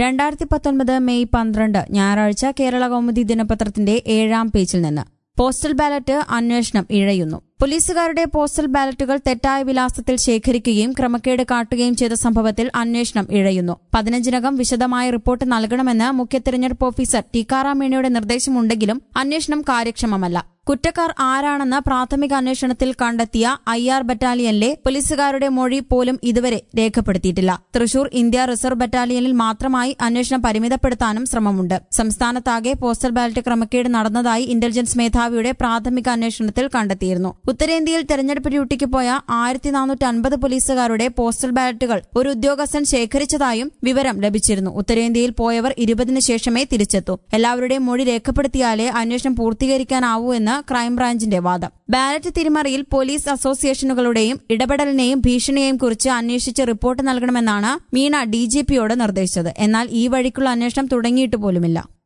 രണ്ടായിരത്തി പത്തൊൻപത് മെയ് പന്ത്രണ്ട് ഞായറാഴ്ച കേരള കൗമുദി ദിനപത്രത്തിന്റെ ഏഴാം പേജിൽ നിന്ന് പോസ്റ്റൽ ബാലറ്റ് അന്വേഷണം ഇഴയുന്നു പോലീസുകാരുടെ പോസ്റ്റൽ ബാലറ്റുകൾ തെറ്റായ വിലാസത്തിൽ ശേഖരിക്കുകയും ക്രമക്കേട് കാട്ടുകയും ചെയ്ത സംഭവത്തിൽ അന്വേഷണം ഇഴയുന്നു പതിനഞ്ചിനകം വിശദമായ റിപ്പോർട്ട് നൽകണമെന്ന് മുഖ്യ തെരഞ്ഞെടുപ്പ് ഓഫീസർ ടിക്കാറാം മീണയുടെ നിർദ്ദേശമുണ്ടെങ്കിലും അന്വേഷണം കാര്യക്ഷമമല്ല കുറ്റക്കാർ ആരാണെന്ന് പ്രാഥമിക അന്വേഷണത്തിൽ കണ്ടെത്തിയ ഐ ആർ ബറ്റാലിയനിലെ പോലീസുകാരുടെ മൊഴി പോലും ഇതുവരെ രേഖപ്പെടുത്തിയിട്ടില്ല തൃശൂർ ഇന്ത്യ റിസർവ് ബറ്റാലിയനിൽ മാത്രമായി അന്വേഷണം പരിമിതപ്പെടുത്താനും ശ്രമമുണ്ട് സംസ്ഥാനത്താകെ പോസ്റ്റൽ ബാലറ്റ് ക്രമക്കേട് നടന്നതായി ഇന്റലിജൻസ് മേധാവിയുടെ പ്രാഥമിക അന്വേഷണത്തിൽ കണ്ടെത്തിയിരുന്നു ഉത്തരേന്ത്യയിൽ തെരഞ്ഞെടുപ്പ് ഡ്യൂട്ടിക്ക് പോയ ആയിരത്തി നാനൂറ്റി അൻപത് പോലീസുകാരുടെ പോസ്റ്റൽ ബാലറ്റുകൾ ഒരു ഉദ്യോഗസ്ഥൻ ശേഖരിച്ചതായും വിവരം ലഭിച്ചിരുന്നു ഉത്തരേന്ത്യയിൽ പോയവർ ഇരുപതിന് ശേഷമേ തിരിച്ചെത്തൂ എല്ലാവരുടെയും മൊഴി രേഖപ്പെടുത്തിയാലേ അന്വേഷണം പൂർത്തീകരിക്കാനാവൂ എന്ന് ക്രൈംബ്രാഞ്ചിന്റെ വാദം ബാലറ്റ് തിരിമറിയിൽ പോലീസ് അസോസിയേഷനുകളുടെയും ഇടപെടലിനെയും ഭീഷണിയെയും കുറിച്ച് അന്വേഷിച്ച് റിപ്പോർട്ട് നൽകണമെന്നാണ് മീണ ഡിജിപിയോട് നിർദ്ദേശിച്ചത് എന്നാൽ ഈ വഴിക്കുള്ള അന്വേഷണം തുടങ്ങിയിട്ട് പോലുമില്ല